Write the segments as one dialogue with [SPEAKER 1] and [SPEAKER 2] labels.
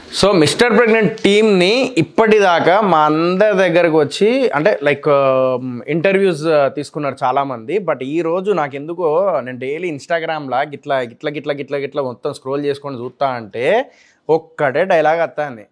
[SPEAKER 1] So mister pregnant టీమ్ని ఇప్పటిదాకా మా అందరి దగ్గరకు వచ్చి అంటే లైక్ ఇంటర్వ్యూస్ తీసుకున్నారు చాలామంది బట్ ఈ రోజు నాకు ఎందుకో నేను డైలీ ఇన్స్టాగ్రామ్లో గిట్లా గిట్ల గిట్ల గిట్ల గిట్ల మొత్తం స్క్రోల్ చేసుకొని చూస్తా అంటే ఒక్కటే డైలాగ్ వస్తుంది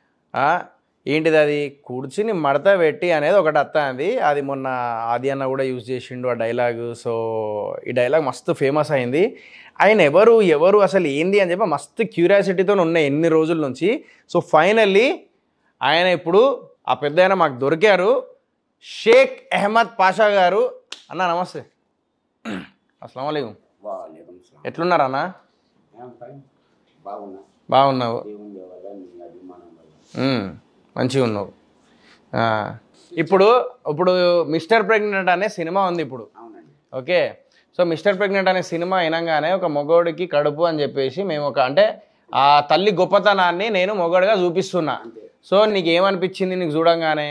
[SPEAKER 1] ఏంటిది అది కూర్చుని మడత పెట్టి అనేది ఒకటి వస్తుంది అది మొన్న ఆది అన్న కూడా యూజ్ చేసిండు ఆ డైలాగ్ సో ఈ డైలాగ్ మస్తు ఫేమస్ అయింది ఆయన ఎవరు ఎవరు అసలు ఏంది అని చెప్పి మస్తు క్యూరియాసిటీతో ఉన్నాయి ఎన్ని రోజుల నుంచి సో ఫైనల్లీ ఆయన ఇప్పుడు ఆ పెద్ద ఆయన మాకు దొరికారు షేక్ అహ్మద్ పాషా గారు అన్న నమస్తే అస్సలం అయికం
[SPEAKER 2] వాలేకం సలాం.
[SPEAKER 1] ఎట్లున్నారు అన్న
[SPEAKER 2] ఏం ఫైన్. బాగున్నా
[SPEAKER 1] బాగున్నావు
[SPEAKER 2] దేవుని వల్ల మీ అభిమానం వల్ల
[SPEAKER 1] మ్మ్. మంచిగా ఉన్నావు ఆ, ఇప్పుడు ఇప్పుడు మిస్టర్ ప్రెగ్నెంట్ అనే సినిమా ఉంది ఇప్పుడు
[SPEAKER 2] అవునండి
[SPEAKER 1] ఓకే సో మిస్టర్ ప్రెగ్నెంట్ అనే సినిమా అయినంగానే ఒక మొగోడికి కడుపు అని చెప్పేసి మేము ఒక అంటే ఆ తల్లి గొప్పతనాన్ని నేను మొగోడిగా చూపిస్తున్నా
[SPEAKER 2] అంతే
[SPEAKER 1] సో నీకు ఏమనిపించింది నీకు చూడంగానే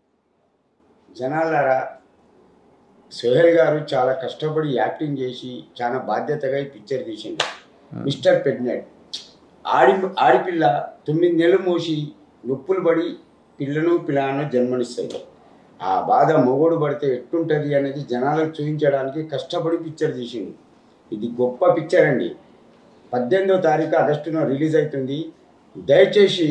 [SPEAKER 2] జనాలారా సోహెల్ గారు చాలా కష్టపడి యాక్టింగ్ చేసి చాలా బాధ్యతగా ఈ పిక్చర్ తీసిండు మిస్టర్ ప్రెగ్నెంట్ ఆడి ఆడిపిల్ల తొమ్మిది నెలలు మోసి నొప్పులు పడి పిల్లను పిల్లను జన్మనిస్తుంది ఆ బాధ మొగోడు పడితే ఎట్టుంటుంది అనేది జనాలకు చూపించడానికి కష్టపడి పిక్చర్ తీసిండు ఇది గొప్ప పిక్చర్ అండి పద్దెనిమిదో తారీఖు ఆగస్టున రిలీజ్ అవుతుంది దయచేసి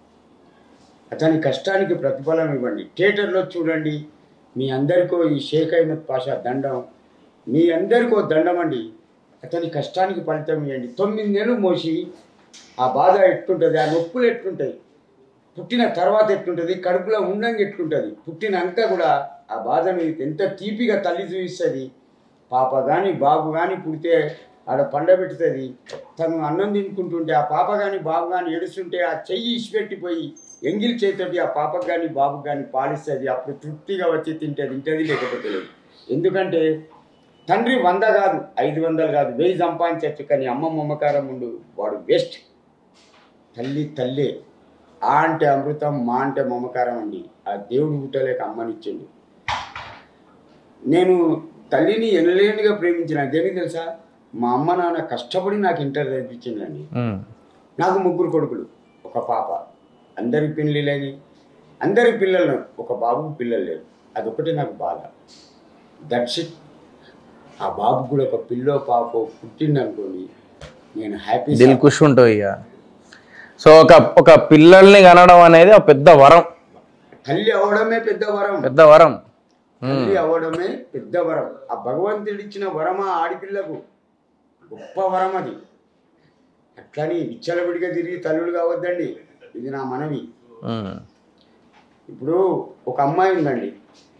[SPEAKER 2] అతని కష్టానికి ప్రతిఫలం ఇవ్వండి థియేటర్లో చూడండి మీ అందరికో ఈ షేక్ అహ్మద్ పాషా దండం మీ అందరికో దండం అండి అతని కష్టానికి ఫలితం ఇవ్వండి తొమ్మిది నెలలు మోసి ఆ బాధ ఎట్లుంటుంది ఆ నొప్పులు ఎట్లుంటాయి పుట్టిన తర్వాత ఎట్లుంటుంది కడుపులో ఉండంగా ఎట్లుంటుంది పుట్టినాక కూడా ఆ బాధను ఎంత తీపిగా తల్లి చూపిస్తుంది పాప కానీ బాబు కానీ పుడితే ఆడ పండబెట్టుతుంది తను అన్నం తినుకుంటుంటే ఆ పాప కానీ బాబు కానీ ఏడుస్తుంటే ఆ చెయ్యి ఇసిపెట్టిపోయి ఎంగిల్ చేతోటి ఆ పాపకు కానీ బాబుకు కానీ పాలిస్తుంది అప్పుడు తృప్తిగా వచ్చి తింటే తింటది లేకపోతే లేదు ఎందుకంటే తండ్రి వంద కాదు ఐదు వందలు కాదు వెయ్యి సంపాదించచ్చు కానీ అమ్మ మమకారం ఉండు వాడు వేస్ట్ తల్లి తల్లే ఆ అంటే అమృతం మా అంటే మమకారం అండి ఆ దేవుడు పుట్టలేక అమ్మనిచ్చిండు నేను తల్లిని ఎనలేనిగా ప్రేమించిన దేనికి తెలుసా మా అమ్మ నాన్న కష్టపడి నాకు ఇంటర్ చదివించిందండి
[SPEAKER 1] మ్మ్.
[SPEAKER 2] నాకు ముగ్గురు కొడుకులు ఒక పాప అందరి పెళ్ళిళ్ళని అందరి పిల్లలు ఒక బాబు పిల్లలు లేరు అదొకటి నాకు బాధ దట్స్ ఇట్ ఆ బాబు కూడా ఒక పిల్లో పాపో పుట్టిందనుకోండి నేను హ్యాపీ
[SPEAKER 1] దిల్ ఖుష్ ఉంటుంది ఇక సో ఒక ఒక పిల్లల్ని కనడం అనేది ఒక పెద్ద వరం
[SPEAKER 2] తల్లి అవడమే పెద్ద వరం
[SPEAKER 1] పెద్ద వరం
[SPEAKER 2] తల్లి అవడమే పెద్ద వరం ఆ భగవంతుడు ఇచ్చిన వరమా ఆడిపిల్లకు గొప్ప వరం అది అట్లని విచ్చలవిడిగా తిరిగి తల్లులు కావద్దండి ఇది నా మనవి
[SPEAKER 1] మ్మ్.
[SPEAKER 2] ఇప్పుడు ఒక అమ్మాయి ఉందండి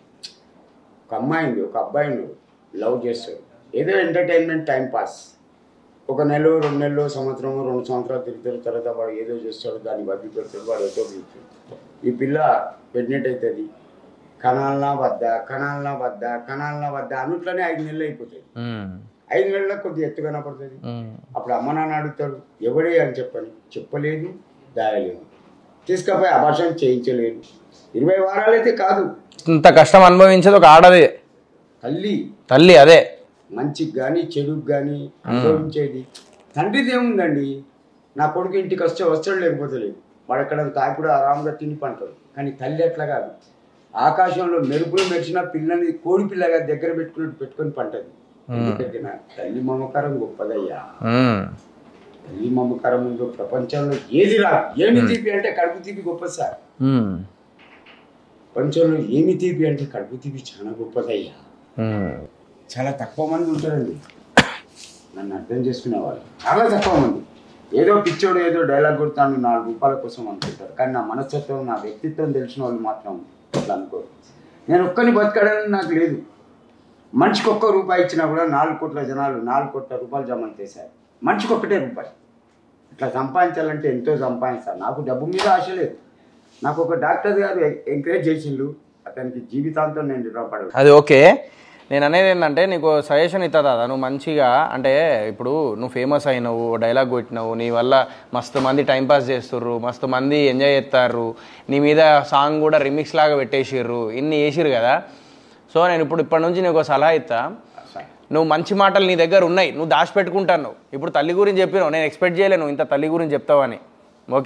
[SPEAKER 2] ఒక అమ్మాయి ఉంది ఒక అబ్బాయి ఉన్నాడు లవ్ చేస్తాడు ఏదో ఎంటర్టైన్మెంట్ టైం పాస్ ఒక నెల రెండు నెలలు సంవత్సరం రెండు సంవత్సరాలు తిరుగుతారు తర్వాత వాడు ఏదో చేస్తాడు దాన్ని వడ్డీ పెడతాడు వాడు ఏదో తిరుగుతాడు ఈ పిల్ల ప్రెగ్నెంట్ అవుతుంది కణాలనా వద్ద కణాలనా వద్ద కణాలనా వద్ద అన్నిట్లోనే ఐదు నెలలు అయిపోతుంది
[SPEAKER 1] మ్మ్.
[SPEAKER 2] ఐదు నెలలకు కొద్దిగా ఎత్తు కనపడుతుంది
[SPEAKER 1] మ్మ్.
[SPEAKER 2] అప్పుడు అమ్మ నాన్న అడుగుతాడు ఎవడే అని చెప్పని చెప్పలేదు దాయలేదు తీసుకపోయి అభాషణ చేయించలేదు ఇరవై వారాలైతే కాదు
[SPEAKER 1] ఇంత కష్టం అనుభవించేది ఒక ఆడది
[SPEAKER 2] తల్లి
[SPEAKER 1] తల్లి అదే
[SPEAKER 2] మంచికి కానీ చెడుకు కానీ అనుభవించేది తండ్రిది ఏముందండి నా కొడుకు ఇంటికి వస్తే వస్తాడు లేకపోతే లేదు వాడు ఎక్కడ తాకుడు ఆరాముగా తిని పంటాడు కానీ తల్లి ఎట్లా కాదు ఆకాశంలో మెరుపులు మెరిచిన పిల్లని కోడి పిల్లగా దగ్గర పెట్టుకున్నట్టు పెట్టుకొని పంటది ఎందుకంటే నా తల్లి మమకారం గొప్పదయ్యా
[SPEAKER 1] మ్మ్.
[SPEAKER 2] తల్లి మమకారం ఉందో ప్రపంచంలో ఏది రాదు ఏమి తీపి అంటే కడుపు తీపి గొప్ప సార్
[SPEAKER 1] మ్మ్.
[SPEAKER 2] ప్రపంచంలో ఏమి తీపి అంటే కడుపు తీపి చాలా గొప్పదయ్యా
[SPEAKER 1] మ్మ్.
[SPEAKER 2] చాలా తక్కువ మంది ఉంటారండి నన్ను అర్థం చేసుకునే వాళ్ళు చాలా తక్కువ మంది ఏదో పిచ్చోడు ఏదో డైలాగ్ కొడతాను నాలుగు రూపాయల కోసం అనుకుంటారు కానీ నా మనస్తత్వం నా వ్యక్తిత్వం తెలిసిన వాళ్ళు మాత్రం అట్లా అనుకోరు నేను ఒక్కని బతకడానికి నాకు లేదు మనిషికి ఒక్క రూపాయి ఇచ్చినా కూడా నాలుగు కోట్ల జనాలు నాలుగు కోట్ల రూపాయలు జమ చేశారు మనిషికి ఒక్కటే రూపాయి ఇట్లా సంపాదించాలంటే ఎంతో సంపాదిస్తాను నాకు డబ్బు మీద ఆశ లేదు నాకు ఒక డాక్టర్ గారు ఎంకరేజ్ చేసిండు అతనికి జీవితాంతం నేను రుణపడదు
[SPEAKER 1] అది ఓకే నేను అనేది ఏంటంటే నీకు సజెషన్ ఇస్తా దాదా నువ్వు మంచిగా అంటే ఇప్పుడు నువ్వు ఫేమస్ అయినావు డైలాగ్ కొట్టినావు నీ వల్ల మస్తు మంది టైంపాస్ చేస్తుర్రు మస్తు మంది ఎంజాయ్ చేస్తారు నీ మీద సాంగ్ కూడా రిమిక్స్ లాగా పెట్టేసిర్రు ఇన్ని వేసిర్రు కదా సో నేను ఇప్పుడు ఇప్పటి నుంచి నీకు ఒక సలహా ఇస్తా నువ్వు మంచి మాటలు నీ దగ్గర ఉన్నాయి నువ్వు దాచిపెట్టుకుంటాను ఇప్పుడు తల్లి గురించి చెప్పినావు నేను ఎక్స్పెక్ట్ చేయలేను ఇంత తల్లి గురించి చెప్తావని ఓకే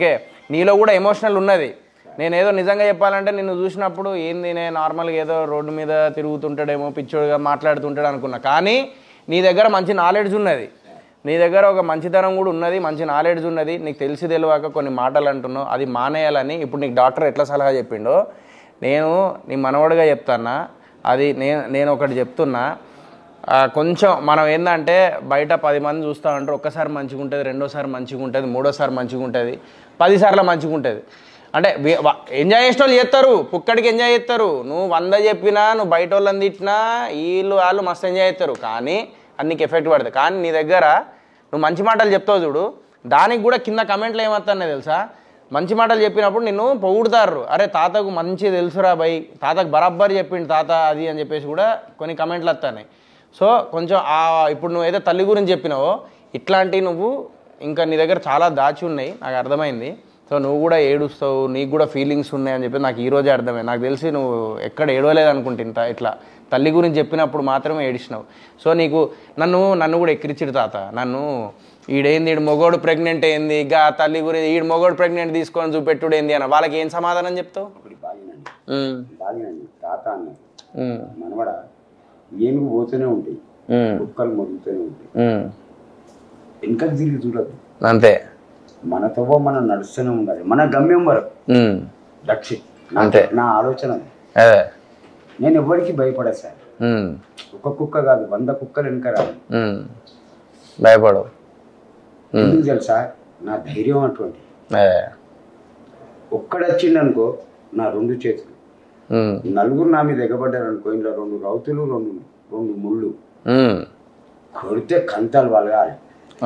[SPEAKER 1] నీలో కూడా ఎమోషనల్ ఉన్నది నేను ఏదో నిజంగా చెప్పాలంటే నిన్ను చూసినప్పుడు ఏంది నేను నార్మల్గా ఏదో రోడ్డు మీద తిరుగుతుంటాడేమో పిచ్చోడుగా మాట్లాడుతుంటాడు అనుకున్నా కానీ నీ దగ్గర మంచి నాలెడ్జ్ ఉన్నది నీ దగ్గర ఒక మంచితనం కూడా ఉన్నది మంచి నాలెడ్జ్ ఉన్నది నీకు తెలిసి తెలియక కొన్ని మాటలు అంటున్నావు అది మానేయాలని ఇప్పుడు నీకు డాక్టర్ ఎట్లా సలహా చెప్పిండో నేను నీ మనవడిగా చెప్తానా అది నేను నేను ఒకటి చెప్తున్నా ఆ, కొంచెం మనం ఏంటంటే బయట పది మంది చూస్తూ ఉంటారు ఒక్కసారి మంచిగా ఉంటుంది రెండోసారి మంచిగా ఉంటుంది మూడోసారి మంచిగా ఉంటుంది పదిసార్లు మంచిగా ఉంటుంది అంటే వీ- వా- ఎంజాయ్ చేసిన వాళ్ళు చేస్తారు పుక్కడికి ఎంజాయ్ చేస్తారు నువ్వు వంద చెప్పినా నువ్వు బయట వాళ్ళని తిట్టినా వీళ్ళు వాళ్ళు మస్తు ఎంజాయ్ చేస్తారు కానీ అది నీకు ఎఫెక్ట్ పడుతుంది కానీ నీ దగ్గర నువ్వు మంచి మాటలు చెప్తావు చూడు దానికి కూడా కింద కమెంట్లు ఏమవుతున్నాయి తెలుసా మంచి మాటలు చెప్పినప్పుడు నిన్ను పొగుడుతారు అరే తాతకు మంచి తెలుసురా బై తాతకు బరాబ్బర్ చెప్పిండు తాత అది అని చెప్పేసి కూడా కొన్ని కమెంట్లు వస్తున్నాయి సో కొంచెం ఆ ఇప్పుడు నువ్వు ఏదో తల్లి గురించి చెప్పినావో ఇట్లాంటివి నువ్వు ఇంకా నీ దగ్గర చాలా దాచి ఉన్నాయి నాకు అర్థమైంది సో నువ్వు కూడా ఏడుస్తావు నీకు కూడా ఫీలింగ్స్ ఉన్నాయి అని చెప్పి నాకు ఈ రోజే అర్థమైంది నాకు తెలిసి నువ్వు ఎక్కడ ఏడవలేదు అనుకుంటా ఇట్లా తల్లి గురించి చెప్పినప్పుడు మాత్రమే ఏడిచినావు సో నీకు నన్ను నన్ను కూడా ఎక్కిరిచిడు తాత నన్ను ఈడేంది ఈడు మొగోడు ప్రెగ్నెంట్ ఏంది గా తల్లి గురించి ఈడు మొగోడు ప్రెగ్నెంట్ తీసుకొని చూపెట్టుడు ఏంది అని వాళ్ళకి ఏం సమాధానం చెప్తావు
[SPEAKER 2] ఇప్పుడు బాగినండి
[SPEAKER 1] ఉమ్,
[SPEAKER 2] బాగినండి తాత అన్నారు
[SPEAKER 1] ఉమ్,
[SPEAKER 2] మనవడ ఏనుగు పోతూనే ఉంటాయి
[SPEAKER 1] ఉమ్,
[SPEAKER 2] కుక్కలు మొరుగుతూనే ఉంటాయి
[SPEAKER 1] ఉమ్.
[SPEAKER 2] వెనకకు తిరిగి చూడద్దు
[SPEAKER 1] అంతే
[SPEAKER 2] మనతో మనం నడుస్తూనే ఉండాలి మన గమ్యం వరకు
[SPEAKER 1] ఉమ్,
[SPEAKER 2] దక్షి
[SPEAKER 1] అంతే.
[SPEAKER 2] నా ఆలోచన అది.
[SPEAKER 1] అదే
[SPEAKER 2] నేను ఎవరికి భయపడా సార్
[SPEAKER 1] ఉమ్,
[SPEAKER 2] ఒక కుక్క కాదు వంద కుక్కలు వెనక రాదు
[SPEAKER 1] ఉమ్. భయపడవు ఉమ్,
[SPEAKER 2] ఎందుకు తెలుసా నా ధైర్యం అటువంటి
[SPEAKER 1] అదే
[SPEAKER 2] ఒక్కడొచ్చిండు అనుకో నా రెండు చేతులు
[SPEAKER 1] ఉమ్,
[SPEAKER 2] నలుగురు నా మీద ఎగబడ్డారు అనుకో ఇంట్లో రెండు రౌతులు రెండు రెండు ముళ్ళు
[SPEAKER 1] ఉమ్.
[SPEAKER 2] కొడితే కంతాలు వలగాలి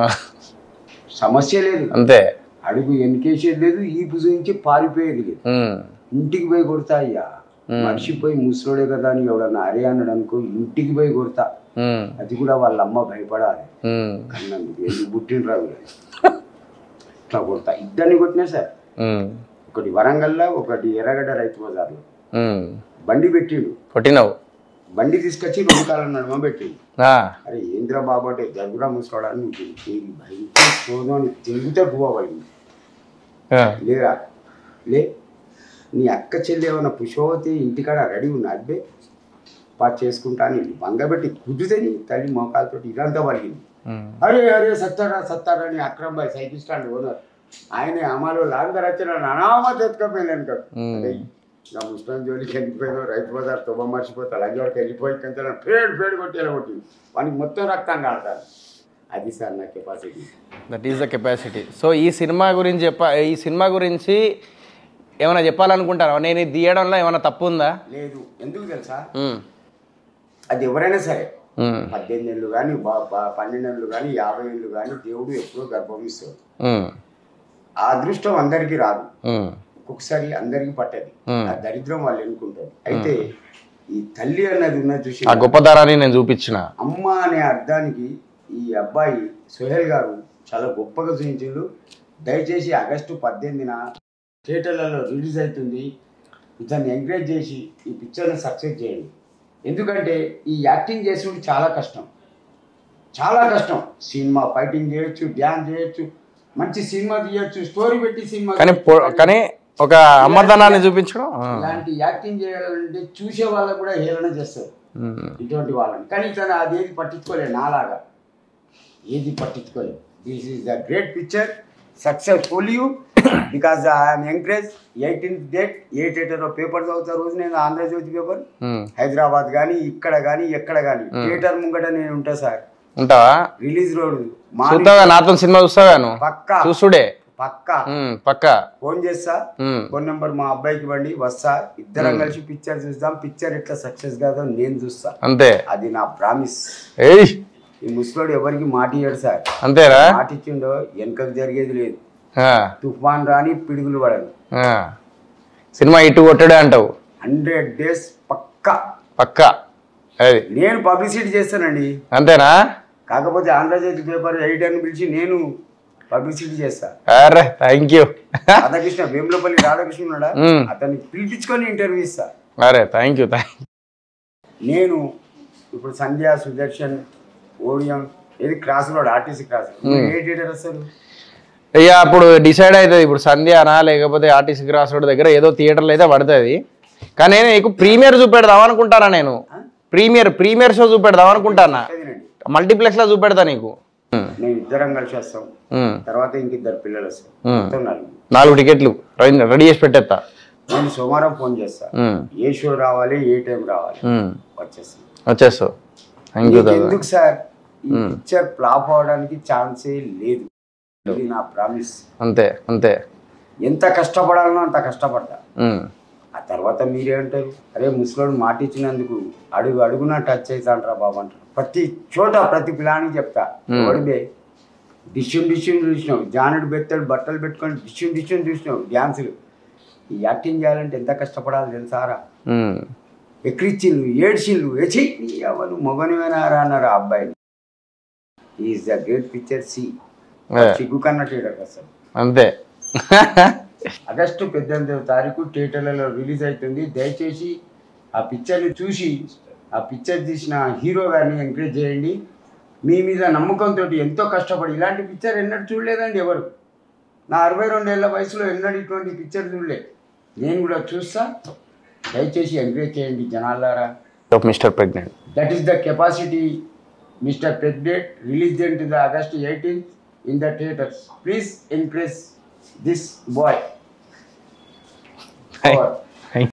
[SPEAKER 2] సమస్య లేదు
[SPEAKER 1] అంతే
[SPEAKER 2] అడుగు వెనకేసేది లేదు ఈ భుజం నుంచి పారిపోయేది లేదు
[SPEAKER 1] ఉమ్,
[SPEAKER 2] ఇంటికి పోయి కొడతా అయ్యా మర్చిపోయి ముసలోడే కదా అని ఎవడన్నా అరే అన్నాడు అనుకో ఇంటికి పోయి కొడతా
[SPEAKER 1] ఉమ్,
[SPEAKER 2] అది కూడా వాళ్ళ అమ్మ భయపడాలి
[SPEAKER 1] ఉమ్,
[SPEAKER 2] కన్నందుకు ఎందుకు పుట్టినరా వీళ్ళు? ఇట్లా కొడతా ఇద్దరిని కొట్టినా సార్
[SPEAKER 1] ఉమ్,
[SPEAKER 2] ఒకటి వరంగల్లో ఒకటి ఎర్రగడ్డ రైతు బజార్లో
[SPEAKER 1] ఉమ్.
[SPEAKER 2] బండి పెట్టిండు
[SPEAKER 1] కొట్టినావు
[SPEAKER 2] బండి తీసుకొచ్చి రెండు కాళ్ళ నడుమ పెట్టిండు
[SPEAKER 1] ఆ,
[SPEAKER 2] అరే ఏంద్ర బాబు అంటే దగ్గర ముసుకోవడానికి నువ్వు భయంకర శోధని తిరిగితే పోవాలి
[SPEAKER 1] ఆ,
[SPEAKER 2] లేరా లే నీ అక్క చెల్లి ఏమైనా పుష్పవతి ఇంటికాడ రెడీ ఉన్నా అబ్బే పా చేసుకుంటా అని బంగబెట్టి కుదిరితే తల్లి మోకాలతో ఇదంతా పలిగింది
[SPEAKER 1] ఉమ్,
[SPEAKER 2] అరే అరే సత్తారా సత్తారా అని Akram bhai cycle stand owner ఆయన అమలు లాంగర్ వచ్చిన అనామత ఎత్తుకపోయింది అనుకో అంటే నా ముస్లిం జోలికి వెళ్ళిపోయాను రైతు బజార్ తుమ్మ మర్చిపోతా లంజోడికి వెళ్ళిపోయి కంచెల పేడు పేడు కొట్టి ఎలా కొట్టింది వానికి మొత్తం రక్తాన్ని ఆడతాను అది సార్ నా capacity
[SPEAKER 1] that is the capacity so ఈ సినిమా గురించి చెప్ప ఈ సినిమా గురించి ఏమైనా చెప్పాలనుకుంటారా నేను ఇది తీయడంలో ఏమైనా తప్పు ఉందా
[SPEAKER 2] లేదు ఎందుకు తెలుసా
[SPEAKER 1] ఉమ్,
[SPEAKER 2] అది ఎవరైనా సరే
[SPEAKER 1] ఉమ్,
[SPEAKER 2] పద్దెనిమిది ఏళ్ళు కానీ పన్నెండు ఏళ్ళు కానీ యాభై ఏళ్ళు కానీ దేవుడు ఎప్పుడూ గర్భం ఇస్తాడు
[SPEAKER 1] ఉమ్,
[SPEAKER 2] ఆ అదృష్టం అందరికీ రాదు
[SPEAKER 1] ఉమ్,
[SPEAKER 2] ఒక్కొక్కసారి అందరికీ పట్టది
[SPEAKER 1] Hmm.
[SPEAKER 2] ఆ దరిద్రం వాళ్ళు ఎన్నుకుంటారు అయితే ఈ తల్లి అన్నది ఉన్న చూసి
[SPEAKER 1] ఆ గొప్పతనాన్ని నేను చూపించిన
[SPEAKER 2] అమ్మ అనే అర్థానికి ఈ అబ్బాయి సుహేల్ గారు చాలా గొప్పగా చూపించారు దయచేసి ఆగస్టు పద్దెనిమిదిన థియేటర్లలో రిలీజ్ అవుతుంది దాన్ని ఎంకరేజ్ చేసి ఈ పిక్చర్ని సక్సెస్ చేయండి ఎందుకంటే ఈ యాక్టింగ్ చేసుడు చాలా కష్టం చాలా కష్టం సినిమా ఫైటింగ్ చేయొచ్చు డ్యాన్స్ చేయొచ్చు మంచి సినిమా తీయొచ్చు స్టోరీ పెట్టి సినిమా
[SPEAKER 1] కానీ పొ- కానీ ఒక అమ్మతనాన్ని చూపించడం ఆ,
[SPEAKER 2] ఇలాంటి యాక్టింగ్ చేయాలంటే చూసే వాళ్ళకు కూడా హేళన చేస్తారు
[SPEAKER 1] ఉమ్,
[SPEAKER 2] ఇటువంటి వాళ్ళని కానీ ఇతను అదేది పట్టించుకోలేదు నాలాగా ఏది పట్టించుకోలేదు this is the great picture successful you because I'm encourage eighteenth date ఏ థియేటర్లో పేపర్ చదువుతా రోజు నేను ఆంధ్రజ్యోతి పేపర్
[SPEAKER 1] ఉమ్.
[SPEAKER 2] హైదరాబాద్ కానీ ఇక్కడ కానీ ఎక్కడ కానీ థియేటర్ ముంగట నేను ఉంటా సార్
[SPEAKER 1] ఉంటావా
[SPEAKER 2] రిలీజ్ రోడ్ మా
[SPEAKER 1] చూస్తావా నాతో సినిమా చూస్తావా నువ్వు
[SPEAKER 2] పక్కా
[SPEAKER 1] చూసుడే
[SPEAKER 2] పక్కా
[SPEAKER 1] ఉమ్, పక్కా
[SPEAKER 2] ఫోన్ చేస్తా
[SPEAKER 1] ఉమ్,
[SPEAKER 2] ఫోన్ నెంబర్ మా అబ్బాయికి ఇవ్వండి వస్తా ఇద్దరం కలిసి పిక్చర్ చూద్దాం పిక్చర్ ఎట్లా సక్సెస్ కాదో నేను చూస్తా
[SPEAKER 1] అంతే
[SPEAKER 2] అది నా ప్రామిస్
[SPEAKER 1] ఏయ్
[SPEAKER 2] ఈ ముసలోడు ఎవరికి మాట ఇయ్యాడు సార్
[SPEAKER 1] అంతేరా
[SPEAKER 2] మాట ఇచ్చిండో వెనకకు జరిగేది లేదు
[SPEAKER 1] ఆ,
[SPEAKER 2] తుఫాన్ రాని పిడుగులు పడదు
[SPEAKER 1] ఆ. సినిమా ఇటు కొట్టడే అంటావు
[SPEAKER 2] హండ్రెడ్ డేస్ పక్కా
[SPEAKER 1] పక్కా అది
[SPEAKER 2] నేను పబ్లిసిటీ చేస్తానండి
[SPEAKER 1] అంతేనా
[SPEAKER 2] కాకపోతే ఆంధ్రజ్యోతి పేపర్ ఎడిటర్ని పిలిచి నేను పబ్లిసిటీ చేస్తా
[SPEAKER 1] అరే థ్యాంక్ యూ
[SPEAKER 2] రాధాకృష్ణ వేములపల్లి రాధాకృష్ణ ఉన్నాడా
[SPEAKER 1] మ్మ్.
[SPEAKER 2] అతన్ని పిలిపించుకొని ఇంటర్వ్యూ ఇస్తా
[SPEAKER 1] అరే థ్యాంక్ యూ థ్యాంక్
[SPEAKER 2] నేను ఇప్పుడు సంధ్య సుదర్శన్ ఓడియం ఏది cross road RTC cross road ఏ థియేటర్ వస్తారు
[SPEAKER 1] ఇక అప్పుడు డిసైడ్ అవుతుంది ఇప్పుడు సంధ్యానా లేకపోతే ఆర్టీసీ క్రాస్ రోడ్ దగ్గర ఏదో థియేటర్లో అయితే పడుతుంది కానీ నేను నీకు ప్రీమియర్ చూపెడదాం అనుకుంటానా నేను ప్రీమియర్ ప్రీమియర్ షో చూపెడదాం అనుకుంటానా
[SPEAKER 2] అదేనండి
[SPEAKER 1] మల్టీప్లెక్స్ లో చూపెడతా నీకు ఉమ్,
[SPEAKER 2] మేము ఇద్దరం కలిసి వస్తాం
[SPEAKER 1] ఉమ్,
[SPEAKER 2] తర్వాత ఇంకిద్దరు పిల్లలు వస్తారు
[SPEAKER 1] ఉమ్.
[SPEAKER 2] మొత్తం నలుగురు.
[SPEAKER 1] నాలుగు టికెట్లు రెడీ రెడీ చేసి పెట్టేస్తా
[SPEAKER 2] నేను సోమవారం ఫోన్ చేస్తా
[SPEAKER 1] ఉమ్,
[SPEAKER 2] ఏ షో రావాలి ఏ టైం రావాలి
[SPEAKER 1] ఉమ్,
[SPEAKER 2] వచ్చేస్తాం
[SPEAKER 1] వచ్చేస్తావు థ్యాంక్ యూ
[SPEAKER 2] మీకు
[SPEAKER 1] దాదా
[SPEAKER 2] ఎందుకు సార్ ఈ పిక్చర్ ఫ్లాప్ అవడానికి ఛాన్సే లేదు ఇది నా ప్రామిస్
[SPEAKER 1] అంతే అంతే
[SPEAKER 2] ఎంత కష్టపడాలనో అంత కష్టపడతా
[SPEAKER 1] ఉమ్,
[SPEAKER 2] ఆ తర్వాత మీరేంటారు అరే ముసలోడు మాట ఇచ్చినందుకు అడుగు అడుగున టచ్ అవుతాంటారా బాబు అంటారు ప్రతి చోట ప్రతి పిల్లానికి చెప్తా ఎవడిబే డిష్యూమ్ డిష్యూమ్ చూసినావు జానుడు బెత్తడు బట్టలు పెట్టుకొని డిష్యూమ్ డిష్యూమ్ చూసినావు డ్యాన్సులు ఈ యాక్టింగ్ చేయాలంటే ఎంత కష్టపడాలి తెలుసారా
[SPEAKER 1] ఉమ్,
[SPEAKER 2] ఎక్కిరిచ్చిళ్ళు ఏడ్చిళ్ళు ఎచి ఎవరు మొగనివేనారా అన్నారు ఆ అబ్బాయిని ఈజ్ ద గ్రేట్ పిక్చర్ సి
[SPEAKER 1] ఏ,
[SPEAKER 2] సిగ్గు కన్న థియేటర్ అసలు
[SPEAKER 1] అంతే
[SPEAKER 2] ఆగస్టు పద్దెనిమిదవ తారీఖు థియేటర్లలో రిలీజ్ అవుతుంది దయచేసి ఆ పిక్చర్ని చూసి ఆ పిక్చర్ తీసిన హీరో గారిని ఎంకరేజ్ చేయండి మీ మీద నమ్మకంతో ఎంతో కష్టపడి ఇలాంటి పిక్చర్ ఎన్నడూ చూడలేదండి ఎవరు నా అరవై రెండేళ్ల వయసులో ఎన్నడూ ఇటువంటి పిక్చర్ చూడలే నేను కూడా చూస్తా దయచేసి ఎంకరేజ్ చేయండి జనాలారా
[SPEAKER 1] mister pregnant
[SPEAKER 2] That is the capacity, Mr. President, released into the August 18th in the theaters. Please encourage this boy.
[SPEAKER 1] Thank-
[SPEAKER 2] Over.